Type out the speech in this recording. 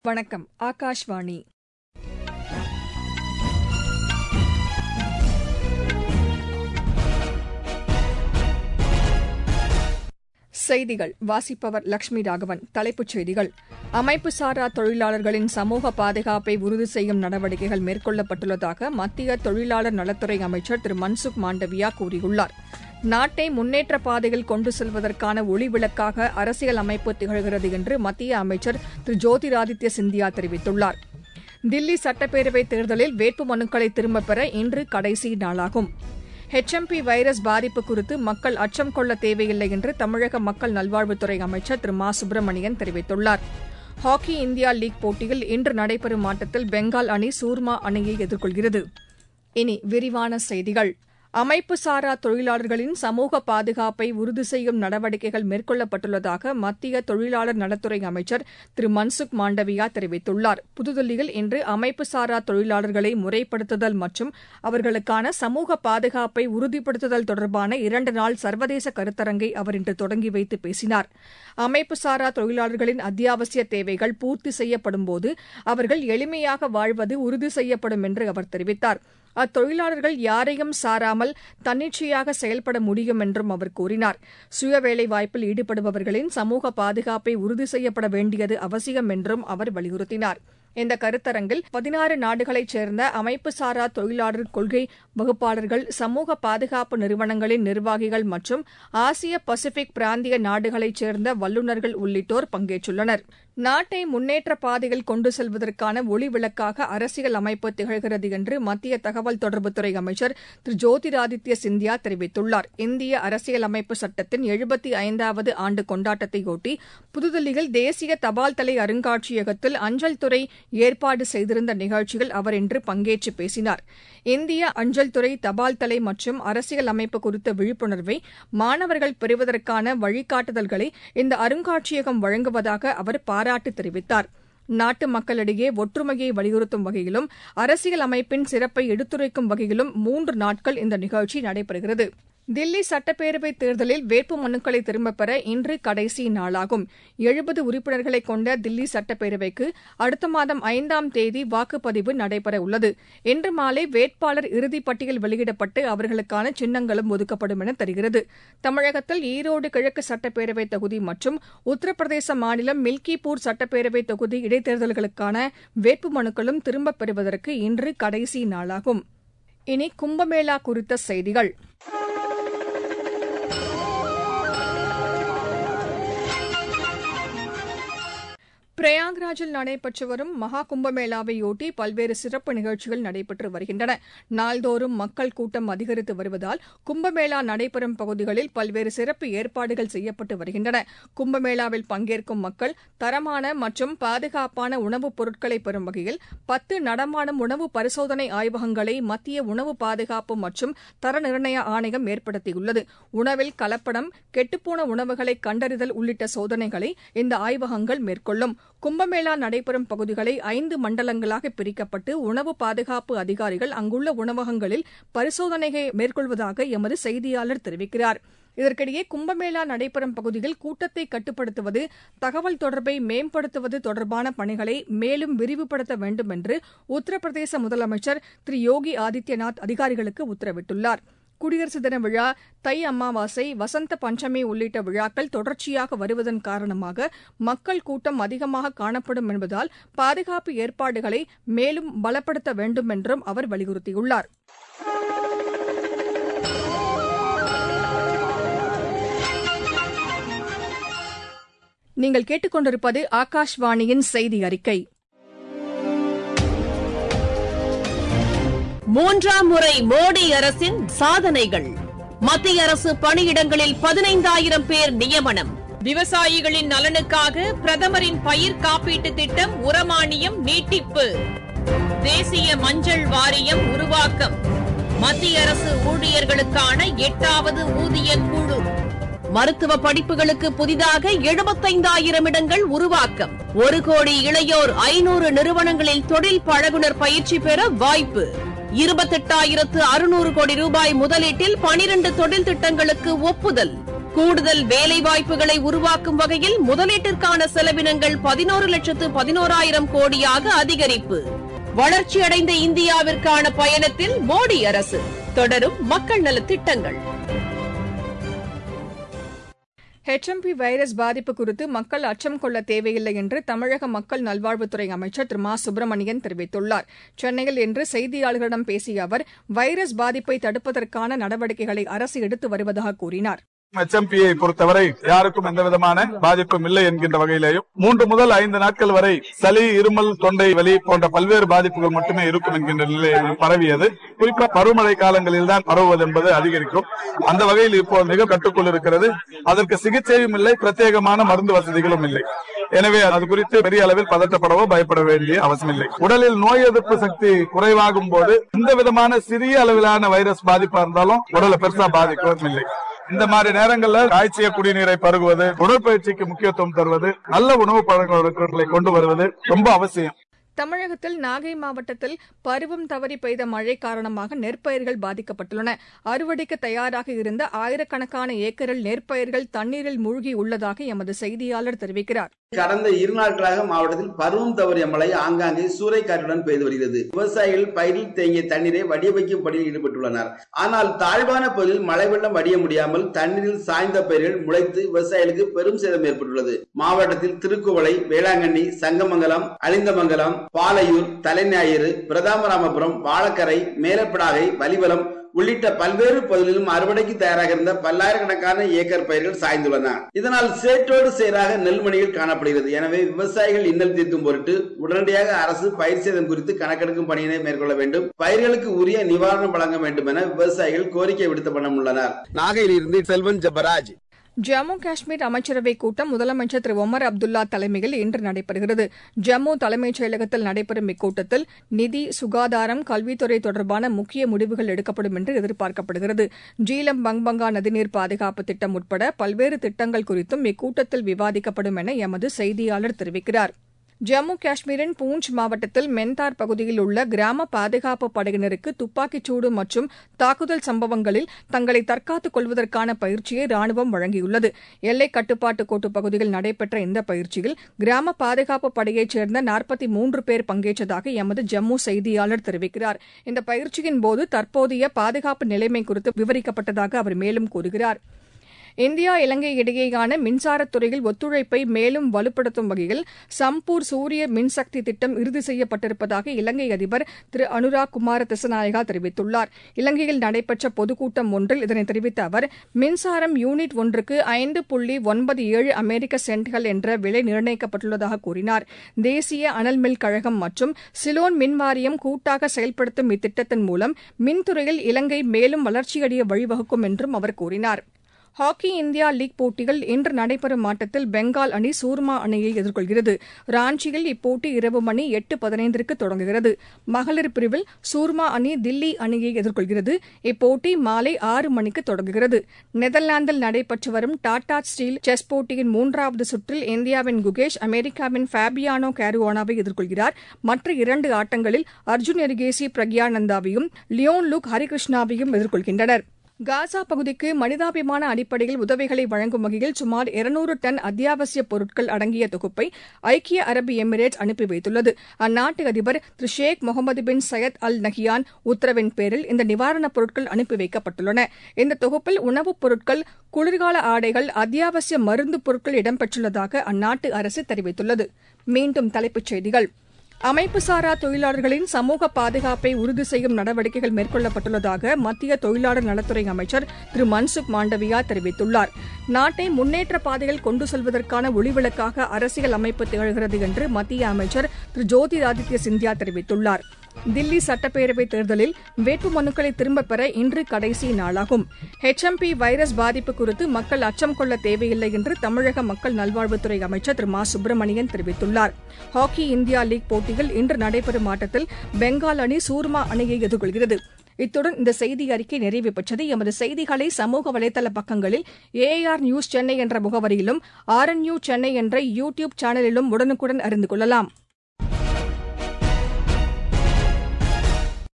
வணக்கம் ஆகாஷ்வாணி செய்திகள் வாசிப்பவர் லட்சுமி ராகவன் தலைப்புச் செய்திகள் அமைப்புசாரா தொழிலாளர்களின் சமூக பாதுகாப்பை உறுதி செய்யும் நடவடிக்கைகள் மேற்கொள்ளப்பட்டுள்ளதாக மத்திய தொழிலாளர் நலத்துறை அமைச்சர் திரு மன்சுக் மாண்டவியா கூறியுள்ளார் நாட்டை முன்னேற்ற பாதையில் கொண்டு செல்வதற்கான ஒளிவிளக்காக அரசியல் அமைப்பு திகழ்கிறது என்று மத்திய அமைச்சர் திரு ஜோதிராதித்ய சிந்தியா தெரிவித்துள்ளார் தில்லி சட்டப்பேரவைத் தேர்தலில் வேட்புமனுக்களை திரும்பப் பெற இன்று கடைசி நாளாகும் ஹெச்எம்பி வைரஸ் பாதிப்பு குறித்து மக்கள் அச்சம் கொள்ள தேவையில்லை என்று தமிழக மக்கள் நல்வாழ்வுத்துறை அமைச்சர் திரு மா சுப்பிரமணியன் தெரிவித்துள்ளார் ஹாக்கி இந்தியா லீக் போட்டியில் இன்று நடைபெறும் ஆட்டத்தில் பெங்கால் அணி சூர்மா அணியை எதிர்கொள்கிறது இனி விரிவான செய்திகள் அமைப்புசாரா தொழிலாளர்களின் சமூக பாதுகாப்பை உறுதி செய்யும் நடவடிக்கைகள் மேற்கொள்ளப்பட்டுள்ளதாக மத்திய தொழிலாளர் நலத்துறை அமைச்சர் திரு மன்சுக் மாண்டவியா தெரிவித்துள்ளார் புதுதில்லியில் இன்று அமைப்புசாரா தொழிலாளர்களை முறைப்படுத்துதல் மற்றும் அவர்களுக்கான சமூக பாதுகாப்பை உறுதிப்படுத்துதல் தொடர்பான இரண்டு நாள் சர்வதேச கருத்தரங்கை அவர் இன்று தொடங்கி வைத்து பேசினார் அமைப்புசாரா தொழிலாளர்களின் அத்தியாவசிய தேவைகள் பூர்த்தி செய்யப்படும்போது அவர்கள் எளிமையாக வாழ்வது உறுதி செய்யப்படும் என்று அவர் தெரிவித்தார் அத்தொழிலாளர்கள் யாரையும் சாராமல் தன்னிச்சையாக செயல்பட முடியும் என்றும் அவர் கூறினார் சுய வேலைவாய்ப்பில் ஈடுபடுபவர்களின் சமூக பாதுகாப்பை உறுதி செய்யப்பட வேண்டியது அவசியம் என்றும் அவர் வலியுறுத்தினார் இந்த கருத்தரங்கில் பதினாறு நாடுகளைச் சேர்ந்த அமைப்புசாரா தொழிலாளர் கொள்கை வகுப்பாளர்கள் சமூக பாதுகாப்பு நிறுவனங்களின் நிர்வாகிகள் மற்றும் ஆசிய பசிபிக் பிராந்திய நாடுகளைச் சேர்ந்த வல்லுநர்கள் உள்ளிட்டோர் பங்கேற்றுள்ளனர் நாட்டை முன்னேற்ற பாதையில் கொண்டு செல்வதற்கான ஒளிவிளக்காக அரசியல் அமைப்பு திகழ்கிறது என்று மத்திய தகவல் தொடர்புத்துறை அமைச்சர் திரு ஜோதிராதித்ய சிந்தியா தெரிவித்துள்ளார் இந்திய அரசியல் அமைப்பு சட்டத்தின் எழுபத்தி ஐந்தாவது ஆண்டு கொண்டாட்டத்தையொட்டி புதுதில்லியில் தேசிய தபால் தலை அருங்காட்சியகத்தில் அஞ்சல் துறை ஏற்பாடு செய்திருந்த நிகழ்ச்சியில் அவர் இன்று பங்கேற்று பேசினார் இந்திய அஞ்சல் துறை தபால் தலை மற்றும் அரசியல் அமைப்பு குறித்த விழிப்புணர்வை மாணவர்கள் பெறுவதற்கான வழிகாட்டுதல்களை இந்த அருங்காட்சியகம் வழங்குவதாக அவர் பாராட்டு தெரிவித்தார் நாட்டு மக்களிடையே ஒற்றுமையை வலியுறுத்தும் வகையிலும் அரசியல் அமைப்பின் சிறப்பை எடுத்துரைக்கும் வகையிலும் மூன்று நாட்கள் இந்த நிகழ்ச்சி நடைபெறுகிறது தில்லி சட்டப்பேரவைத் தேர்தலில் வேட்பு மனுக்களை திரும்பப் பெற இன்று கடைசி நாளாகும் எழுபது உறுப்பினர்களை கொண்ட தில்லி சட்டப்பேரவைக்கு அடுத்த மாதம் ஐந்தாம் தேதி வாக்குப்பதிவு நடைபெற உள்ளது இன்று மாலை வேட்பாளர் இறுதிப் பட்டியல் வெளியிடப்பட்டு அவர்களுக்கான சின்னங்களும் ஒதுக்கப்படும் என தெரிகிறது தமிழகத்தில் ஈரோடு கிழக்கு சட்டப்பேரவைத் தொகுதி மற்றும் உத்தரப்பிரதேச மாநிலம் மில்கிபூர் சட்டப்பேரவைத் தொகுதி இடைத்தேர்தல்களுக்கான வேட்புமனுக்களும் திரும்பப் பெறுவதற்கு இன்று கடைசி நாளாகும் இனி கும்பமேளா குறித்த செய்திகள் பிரயாக்ராஜில் நடைபெற்று வரும் மகா கும்பமேளாவையொட்டி பல்வேறு சிறப்பு நிகழ்ச்சிகள் நடைபெற்று வருகின்றன நாள்தோறும் மக்கள் கூட்டம் அதிகரித்து வருவதால் கும்பமேளா நடைபெறும் பகுதிகளில் பல்வேறு சிறப்பு ஏற்பாடுகள் செய்யப்பட்டு வருகின்றன கும்பமேளாவில் பங்கேற்கும் மக்கள் தரமான மற்றும் பாதுகாப்பான உணவுப் பொருட்களை பெறும் வகையில் பத்து நடமாடும் உணவு பரிசோதனை ஆய்வகங்களை மத்திய உணவு பாதுகாப்பு மற்றும் தர நிர்ணய ஆணையம் ஏற்படுத்தியுள்ளது உணவில் கலப்படம் கெட்டுப்போன உணவுகளை கண்டறிதல் உள்ளிட்ட சோதனைகளை இந்த ஆய்வகங்கள் மேற்கொள்ளும் கும்பமேளா நடைபெறும் பகுதிகளை ஐந்து மண்டலங்களாக பிரிக்கப்பட்டு உணவு பாதுகாப்பு அதிகாரிகள் அங்குள்ள உணவகங்களில் பரிசோதனையை மேற்கொள்வதாக எமது செய்தியாளர் தெரிவிக்கிறார் இதற்கிடையே கும்பமேளா நடைபெறும் பகுதியில் கூட்டத்தை கட்டுப்படுத்துவது தகவல் தொடர்பை மேம்படுத்துவது தொடர்பான பணிகளை மேலும் விரிவுபடுத்த வேண்டும் என்று உத்தரப்பிரதேச முதலமைச்சர் திரு யோகி ஆதித்யநாத் அதிகாரிகளுக்கு உத்தரவிட்டுள்ளார் குடியரசு தின விழா தை அமாவாசை வசந்த பஞ்சமி உள்ளிட்ட விழாக்கள் தொடர்ச்சியாக வருவதன் காரணமாக மக்கள் கூட்டம் அதிகமாக காணப்படும் என்பதால் பாதுகாப்பு ஏற்பாடுகளை மேலும் பலப்படுத்த வேண்டும் என்றும் அவர் வலியுறுத்தியுள்ளார் நீங்கள் கேட்டுக்கொண்டிருப்பது ஆகாஷ்வாணியின் செய்தி அறிக்கை மூன்றாம் முறை மோடி அரசின் சாதனைகள் மத்திய அரசு பணியிடங்களில் பதினைந்தாயிரம் பேர் நியமனம் விவசாயிகளின் நலனுக்காக பிரதமரின் பயிர் காப்பீட்டு திட்டம் உரமானியம் நீட்டிப்பு தேசிய மஞ்சள் வாரியம் உருவாக்கம் மத்திய அரசு ஊழியர்களுக்கான எட்டாவது ஊதிய குழு மருத்துவ படிப்புகளுக்கு புதிதாக எழுபத்தைந்தாயிரம் இடங்கள் உருவாக்கம் ஒரு கோடி இளையோர் ஐநூறு நிறுவனங்களில் தொழில் பழகுனர் பயிற்சி பெற வாய்ப்பு இருபத்தெட்டாயிரத்து அறுநூறு கோடி ரூபாய் முதலீட்டில் பனிரண்டு தொழில் திட்டங்களுக்கு ஒப்புதல் கூடுதல் வேலைவாய்ப்புகளை உருவாக்கும் வகையில் முதலீட்டிற்கான செலவினங்கள் பதினோரு லட்சத்து பதினோராயிரம் கோடியாக அதிகரிப்பு வளர்ச்சியடைந்த இந்தியாவிற்கான பயணத்தில் மோடி அரசு தொடரும் மக்கள் நலத் திட்டங்கள் ஹெச்எம்பி வைரஸ் பாதிப்பு குறித்து மக்கள் அச்சம் கொள்ள தேவையில்லை என்று தமிழக மக்கள் நல்வாழ்வுத்துறை அமைச்சர் திரு மா சுப்பிரமணியன் தெரிவித்துள்ளார் சென்னையில் இன்று செய்தியாளர்களிடம் பேசிய அவர் வைரஸ் பாதிப்பை தடுப்பதற்கான நடவடிக்கைகளை அரசு எடுத்து வருவதாக கூறினார் எச்எம்பியை பொறுத்தவரை யாருக்கும் எந்த விதமான பாதிப்பும் இல்லை என்கின்ற வகையிலேயும் மூன்று முதல் ஐந்து நாட்கள் வரை சளி இருமல் தொண்டை வலி போன்ற பல்வேறு பாதிப்புகள் மட்டுமே இருக்கும் என்கின்ற நிலையில் பரவியது குறிப்பா பருவமழை காலங்களில் தான் பரவுவது என்பது அதிகரிக்கும் அந்த வகையில் இப்போ மிக கட்டுக்குள் இருக்கிறது அதற்கு சிகிச்சையும் இல்லை பிரத்யேகமான மருந்து வசதிகளும் இல்லை எனவே அது குறித்து பெரிய அளவில் பதற்றப்படவோ பயப்பட வேண்டிய அவசியம் இல்லை உடலில் நோய் எதிர்ப்பு சக்தி குறைவாகும் போது எந்த விதமான சிறிய அளவிலான வைரஸ் பாதிப்பா இருந்தாலும் உடலை பெருசா பாதிக்கவும் இல்லை இந்த மாதிரி நேரங்கள்ல காய்ச்சிய குடிநீரை பருகுவது உடற்பயிற்சிக்கு முக்கியத்துவம் தருவது நல்ல உணவு பழக்கங்களை கொண்டு வருவது ரொம்ப அவசியம் தமிழகத்தில் நாகை மாவட்டத்தில் பருவம் தவறி பெய்த மழை காரணமாக நெற்பயிர்கள் பாதிக்கப்பட்டுள்ளன அறுவடைக்கு தயாராக இருந்த ஆயிரக்கணக்கான ஏக்கரில் நெற்பயிர்கள் தண்ணீரில் மூழ்கி உள்ளதாக எமது செய்தியாளர் தெரிவிக்கிறார் கடந்த இரு நாட்களாக மாவட்டத்தில் பருவம் தவறிய மழை ஆங்காங்கே சூறைக்காற்றுடன் பெய்து வருகிறது விவசாயிகள் பயிரில் தேங்கிய தண்ணீரை வடிய வைக்கும் பணியில் ஈடுபட்டுள்ளனர் ஆனால் தாழ்வான பகுதியில் மழை வெள்ளம் வடிய முடியாமல் தண்ணீரில் சாய்ந்த பயிர்கள் முளைத்து விவசாயிகளுக்கு பெரும் சேதம் ஏற்பட்டுள்ளது மாவட்டத்தில் திருக்குவளை வேளாங்கண்ணி சங்கமங்கலம் அலிந்தமங்கலம் பாலையூர் தலைஞாயிறு பிரதாமராமபுரம் வாழக்கரை மேலப்படாகை வலிவலம் உள்ளிட்ட பல்வேறு பகுதிகளிலும் அறுவடைக்கு தயாராக இருந்த பல்லாயிரக்கணக்கான ஏக்கர் பயிர்கள் சாய்ந்துள்ளன இதனால் சேற்றோடு சேராக நெல்மணிகள் காணப்படுகிறது எனவே விவசாயிகள் இன்னல் தீர்க்கும் பொருட்டு உடனடியாக அரசு பயிர் சேதம் குறித்து கணக்கெடுக்கும் பணியினை மேற்கொள்ள வேண்டும் பயிர்களுக்கு உரிய நிவாரணம் வழங்க வேண்டும் என விவசாயிகள் கோரிக்கை விடுத்த வண்ணம் உள்ளனர் நாகையில் இருந்து செல்வன் ஜபராஜ் ஜம்மு காஷ்மீர் அமைச்சரவைக் கூட்டம் முதலமைச்சர் திரு ஒமர் அப்துல்லா தலைமையில் இன்று நடைபெறுகிறது ஜம்மு தலைமைச் செயலகத்தில் நடைபெறும் இக்கூட்டத்தில் நிதி சுகாதாரம் கல்வித்துறை தொடர்பான முக்கிய முடிவுகள் எடுக்கப்படும் என்று எதிர்பார்க்கப்படுகிறது ஜீலம் பங்பங்கா நதிநீர் பாதுகாப்பு திட்டம் உட்பட பல்வேறு திட்டங்கள் குறித்தும் இக்கூட்டத்தில் விவாதிக்கப்படும் என எமது செய்தியாளர் தெரிவிக்கிறார் ஜம்மு காஷ்மீரின் பூஞ்ச் மாவட்டத்தில் மென்தார் பகுதியில் உள்ள கிராம பாதுகாப்பு படையினருக்கு துப்பாக்கிச்சூடு மற்றும் தாக்குதல் சம்பவங்களில் தங்களை தற்காத்துக் கொள்வதற்கான பயிற்சியை ராணுவம் வழங்கியுள்ளது எல்லைக் கட்டுப்பாட்டு கோட்டு பகுதியில் நடைபெற்ற இந்த பயிற்சியில் கிராம பாதுகாப்பு படையைச் சேர்ந்த நாற்பத்தி மூன்று பேர் பங்கேற்றதாக எமது ஜம்மு செய்தியாளர் தெரிவிக்கிறார் இந்த பயிற்சியின் போது தற்போதைய பாதுகாப்பு நிலைமை குறித்து விவரிக்கப்பட்டதாக அவர் மேலும் கூறுகிறார் இந்தியா இலங்கை இடையேயான மின்சாரத் துறையில் ஒத்துழைப்பை மேலும் வலுப்படுத்தும் வகையில் சம்பூர் சூரிய மின்சக்தி திட்டம் இறுதி செய்யப்பட்டிருப்பதாக இலங்கை அதிபர் திரு அனுராக் குமார திசநாயகா தெரிவித்துள்ளார் இலங்கையில் நடைபெற்ற பொதுக்கூட்டம் ஒன்றில் இதனை தெரிவித்த அவர் மின்சாரம் யூனிட் ஒன்றுக்கு ஐந்து புள்ளி ஒன்பது ஏழு அமெரிக்க சென்ட்கள் என்ற விலை நிர்ணயிக்கப்பட்டுள்ளதாக கூறினார் தேசிய அனல் மில் கழகம் மற்றும் சிலோன் மின் வாரியம் கூட்டாக செயல்படுத்தும் இத்திட்டத்தின் மூலம் மின்துறையில் இலங்கை மேலும் வளர்ச்சியடைய வழிவகுக்கும் என்றும் அவர் கூறினார் ஹாக்கி இந்தியா லீக் போட்டிகள் இன்று நடைபெறும் ஆட்டத்தில் பெங்கால் அணி சூர்மா அணியை எதிர்கொள்கிறது ராஞ்சியில் இப்போட்டி இரவு மணி எட்டு பதினைந்திற்கு தொடங்குகிறது மகளிர் பிரிவில் சூர்மா அணி தில்லி அணியை எதிர்கொள்கிறது இப்போட்டி மாலை ஆறு மணிக்கு தொடங்குகிறது நெதர்லாந்தில் நடைபெற்று வரும் டாடா ஸ்டீல் செஸ் போட்டியின் மூன்றாவது சுற்றில் இந்தியாவின் குகேஷ் அமெரிக்காவின் ஃபேபியானோ கேருவானாவை எதிர்கொள்கிறார் மற்ற இரண்டு ஆட்டங்களில் அர்ஜுன் எரிகேசி பிரக்யானந்தாவையும் லியோன் லுக் ஹரிகிருஷ்ணாவையும் எதிர்கொள்கின்றனர் காசா பகுதிக்கு மனிதாபிமான அடிப்படையில் உதவிகளை வழங்கும் வகையில் சுமார் இருநூறு டன் அத்தியாவசிய பொருட்கள் அடங்கிய தொகுப்பை ஐக்கிய அரபு எமிரேட்ஸ் அனுப்பி வைத்துள்ளது அந்நாட்டு அதிபர் Thiru Sheikh Mohammed bin Zayed Al Nahyan உத்தரவின் பேரில் இந்த நிவாரணப் பொருட்கள் அனுப்பி வைக்கப்பட்டுள்ளன இந்த தொகுப்பில் உணவுப் பொருட்கள் குளிர்கால ஆடைகள் அத்தியாவசிய மருந்து பொருட்கள் இடம்பெற்றுள்ளதாக அந்நாட்டு அரசு தெரிவித்துள்ளது மீண்டும் தலைப்புச் செய்திகள் அமைப்புசாரா தொழிலாளர்களின் சமூக பாதுகாப்பை உறுதி செய்யும் நடவடிக்கைகள் மேற்கொள்ளப்பட்டுள்ளதாக மத்திய தொழிலாளர் நலத்துறை அமைச்சர் திரு மன்சுக் மாண்டவியா தெரிவித்துள்ளார் நாட்டை முன்னேற்ற பாதையில் கொண்டு செல்வதற்கான ஒளிவிளக்காக அரசியல் அமைப்பு திகழ்கிறது என்று மத்திய அமைச்சர் திரு ஜோதிராதித்ய சிந்தியா தெரிவித்துள்ளார் தில்லி சட்டப்பேரவைத் தேர்தலில் வேட்புமனுக்களை திரும்பப் பெற இன்று கடைசி நாளாகும் ஹெச்எம்பி வைரஸ் பாதிப்பு குறித்து மக்கள் அச்சம் கொள்ள தேவையில்லை என்று தமிழக மக்கள் நல்வாழ்வுத்துறை அமைச்சர் திரு மா சுப்பிரமணியன் தெரிவித்துள்ளார் ஹாக்கி இந்தியா லீக் போட்டியில் இன்று நடைபெறும் ஆட்டத்தில் பெங்கால் அணி சூர்மா அணியை எதிர்கொள்கிறது இத்துடன் இந்த செய்தி அறிக்கை நிறைவு பெற்றது எமது செய்திகளை சமூக வலைதள பக்கங்களில் ஏஆர் நியூஸ் சென்னை என்ற முகவரியிலும் ஆர்என்யூ சென்னை என்ற யூ டியூப் சேனலிலும் உடனுக்குடன் அறிந்து கொள்ளலாம்